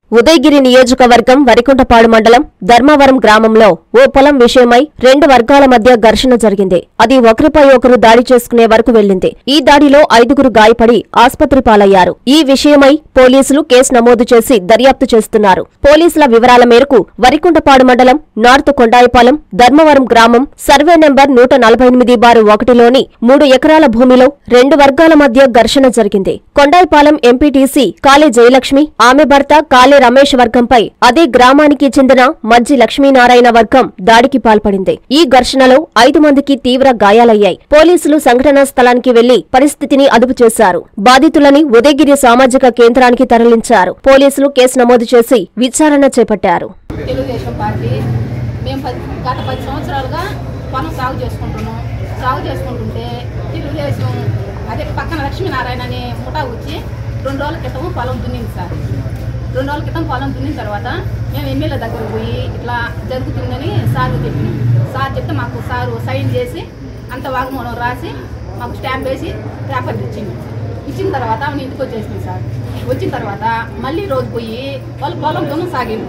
ఉదయగిరి నియోజకవర్గం వరికుంటపాడు మండలం ధర్మవరం గ్రామంలో ఓ పొలం విషయమై రెండు వర్గాల మధ్య ఘర్షణ జరిగింది అది ఒకరిపై ఒకరు దాడి చేసుకునే వరకు వెళ్లింది ఈ దాడిలో ఐదుగురు గాయపడి ఆస్పత్రి పాలయ్యారు ఈ విషయమై పోలీసులు కేసు నమోదు చేసి దర్యాప్తు చేస్తున్నారు పోలీసుల వివరాల మేరకు వరికుంటపాడు మండలం నార్త్ కొండాయిపాలెం ధర్మవరం గ్రామం సర్వే నెంబర్ నూట నలభై ఎనిమిది బారు ఒకటిలోని మూడు ఎకరాల భూమిలో రెండు వర్గాల మధ్య ఘర్షణ జరిగింది కొండాయిపాలెం ఎంపీటీసీ కాళే జయలక్ష్మి ఆమె భర్త కాళే రమేష్ వర్గంపై అదే గ్రామానికి చెందిన మజ్జి లక్ష్మీనారాయణ వర్గం దాడికి పాల్పడింది ఈ ఘర్షణలో ఐదు మందికి తీవ్ర గాయాలయ్యాయి పోలీసులు సంఘటనా స్థలానికి వెళ్లి పరిస్థితిని అదుపు చేశారు బాధితులని ఉదయగిరి సామాజిక కేంద్రానికి తరలించారు పోలీసులు కేసు నమోదు చేసి విచారణ చేపట్టారు తెలుగుదేశం పార్టీ మేము పది గత పది సంవత్సరాలుగా పొలం సాగు చేసుకుంటున్నాం సాగు చేసుకుంటుంటే తెలుగుదేశం అదే పక్కన లక్ష్మీనారాయణ అనే ముఠా వచ్చి రెండు రోజుల క్రితం పొలం దున్నింది సార్ రెండు రోజుల క్రితం పొలం దున్నిన తర్వాత మేము ఎమ్మెల్యే దగ్గరకు పోయి ఇట్లా జరుగుతుందని సార్ చెప్పినాం సార్ చెప్తే మాకు సారు సైన్ చేసి అంత వాగ్మూలం రాసి మాకు స్టాంప్ వేసి పేపర్ ఇచ్చింది ఇచ్చిన తర్వాత ఆమె ఇంటికి వచ్చేసింది సార్ వచ్చిన తర్వాత మళ్ళీ రోజు పోయి వాళ్ళు పొలం దున్నం సాగింది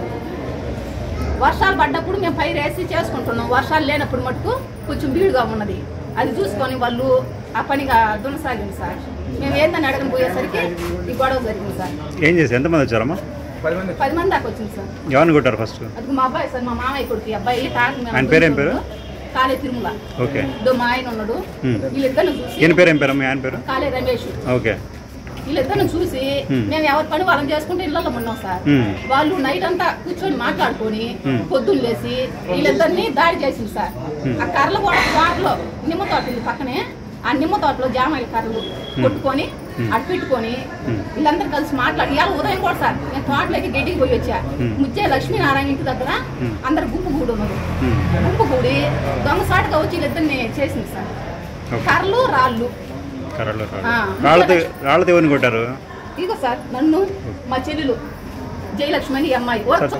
వర్షాలు పడ్డప్పుడు మేము పైరు వేసి చేసుకుంటున్నాం వర్షాలు లేనప్పుడు మటుకు కొంచెం బీడుగా ఉన్నది అది చూసుకొని వాళ్ళు ఆ పనిగా దునసాగింది సార్ మేము ఏందని అడగని పోయేసరికి ఈ గొడవ జరిగింది సార్ ఏం చేసి ఎంతమంది వచ్చారమ్మా పది మంది దాకా వచ్చింది సార్ ఎవరిని కొట్టారు ఫస్ట్ అది మా అబ్బాయి సార్ మా మామయ్య కొడుకు ఈ అబ్బాయి తాకి మేము ఆయన పేరేం పేరు? కాళే తిరుమల ఓకే ఇదో మా ఆయన ఉన్నాడు హ్మ్. వీళ్ళిద్దరిని చూసి ఈయన పేరు ఏం పేరు మీ ఆయన పేరు కాళే రమేష్ ఓకే వీళ్ళిద్దరిని చూసి హ్మ్. మేము ఎవరి పని వాళ్ళని చేసుకుంటే ఇళ్ళలో ఉన్నాం సార్ హ్మ్. వాళ్ళు నైట్ అంతా కూర్చొని మాట్లాడుకొని హ్మ్. పొద్దున్న లేసి వీళ్ళిద్దరిని దాడి చేసింది సార్ హ్మ్. ఆ కర్రలు కూడా తోటలో నిమ్మ తోట ఉంది పక్కనే ఆ నిమ్మ తోటలో జామాయిల కర్రలు కొట్టుకొని హ్మ్. అటు పెట్టుకొని హ్మ్. వీళ్ళందరూ కలిసి మాట్లాడి ఇవాళ ఉదయం కూడా సార్ నేను తోటలోకి గడ్డికి పోయి వచ్చా హ్మ్. ముచ్చే లక్ష్మీనారాయణ ఇంటి దగ్గర హ్మ్. అందరు గుంపు కూడి ఉన్నారు హ్మ్. గుంపు కూడి దొంగసాటుగా వచ్చి వీళ్ళిద్దరిని చేసింది సార్ ఓకే కర్రలు రాళ్ళు కర్రలు ఆ. రాళ్ళతో రాళ్ళతో ఎవరిని కొట్టారు ఇదిగో సార్ నన్ను మా చెల్లెలు జయలక్ష్మి అని ఈ అమ్మాయి వర్క్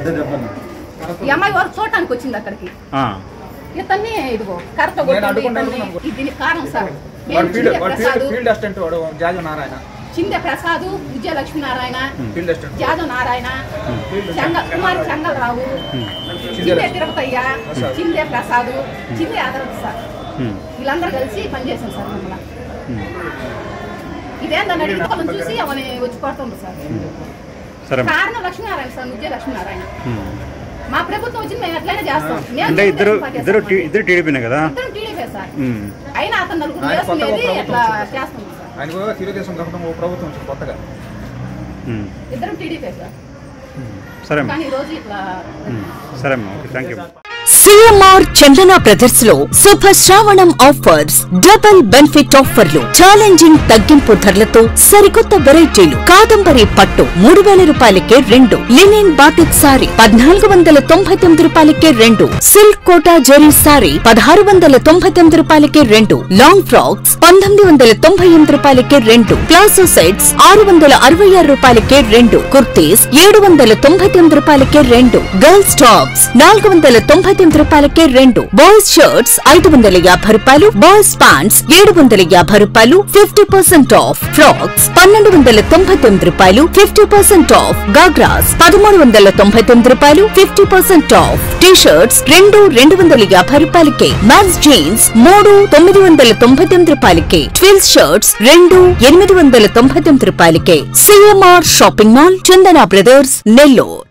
ఈ అమ్మాయి వర్క్ చూడటానికి వచ్చింది అక్కడికి ఆ, ఇతన్ని ఇదిగో కరెక్ట్ కొట్టండి ఇతన్ని ఇది దీనికి కారణం సార్ మేము వాడు ఫీల్డ్ చిందే వాడు ప్రసాద్ ఫీల్డ్ ఫీల్డ్ అసిస్టెంట్ వాడు జాజు నారాయణ చిందే ప్రసాద్ విజయ లక్ష్మీనారాయణ ఫీల్డ్ అసిస్టెంట్ జాదవ్ నారాయణ చెంగ కుమారి చెంగలరావు చిందే తిరుపతయ్య చిందే ప్రసాద్ చిందే ఆదరత్ సార్ హ్మ్. వీళ్ళందరూ కలిసి పనిచేసాం సార్ మమ్మల్ని హ్మ్. ఇదేందని అడిగితే వాళ్ళని చూసి అవని వచ్చి కొడుతుండ్రు సార్ సరే అమ్మా. కారణం లక్ష్మీనారాయణ సార్ విజయ లక్ష్మీనారాయణ హ్మ్. మా ప్రభుత్వం వచ్చింది మేము ఎట్లయినా చేస్తాం మేము అంటే ఇద్దరు తెలుగుదేశం పార్టీ ఇద్దరు టీ- చేస్తాం. ఇద్దరు టీడీపీనే కదా ఇద్దరం టీడీపీ సార్ హ్మ్. అయినా అతను నలుగురు ఆయన కొత్తగా వేసుకునేది ప్రభుత్వం ఎట్లా వచ్చింది. చేస్తున్నాం సార్ ఆయన కూడా తెలుగుదేశం ప్రభుత్వం ఓ ప్రభుత్వం వచ్చింది కొత్తగా హ్మ్. ఇద్దరం టీడీపీ సార్ సరే అమ్మా కానీ ఈ రోజు ఇట్లా హ్మ్. సరే అమ్మా okay thank you CMR Chandana brothers లో శుభ శ్రావణం ఆఫర్స్ డబుల్ బెనిఫిట్ ఆఫర్లు ఛాలెంజింగ్ తగ్గింపు ధరలతో సరికొత్త వెరైటీలు కాదంబరి పట్టు మూడు వేల రూపాయలకే రెండు లినిన్ బాతిక్ సారీ పద్నాలుగు వందల తొంభై తొమ్మిది రూపాయలకే రెండు సిల్క్ కోటా జెరీ సారీ పదహారు వందల తొంభై తొమ్మిది రూపాయలకే రెండు లాంగ్ ఫ్రాక్స్ పంతొమ్మిది వందల తొంభై ఎనిమిది రూపాయలకే రెండు ప్లాజో సెట్స్ ఆరు వందల అరవై ఆరు రూపాయలకే రెండు కుర్తీస్ ఏడు వందల తొంభై తొమ్మిది రూపాయలకే రెండు గర్ల్స్ టాప్స్ నాలుగు వందల తొంభై తొమ్మిది రూపాయలకే రెండు బాయ్స్ షర్ట్స్ ఐదు వందల యాభై రూపాయలు బాయ్స్ ప్యాంట్స్ ఏడు వందల యాభై రూపాయలు ఫిఫ్టీ పర్సెంట్ ఆఫ్ ఫ్రాక్స్ పన్నెండు వందల తొంభై తొమ్మిది రూపాయలు ఫిఫ్టీ పర్సెంట్ ఆఫ్ గాగ్రాస్ పదమూడు వందల తొంభై తొమ్మిది రూపాయలు fifty percent off T shirts రెండు రెండు వందల యాభై రూపాయలకే మ్యాక్స్ జీన్స్ మూడు తొమ్మిది వందల తొంభై తొమ్మిది రూపాయలకే ట్విల్స్ షర్ట్స్ రెండు ఎనిమిది వందల తొంభై తొమ్మిది రూపాయలకే CMR shopping mall Chandana brothers Nellore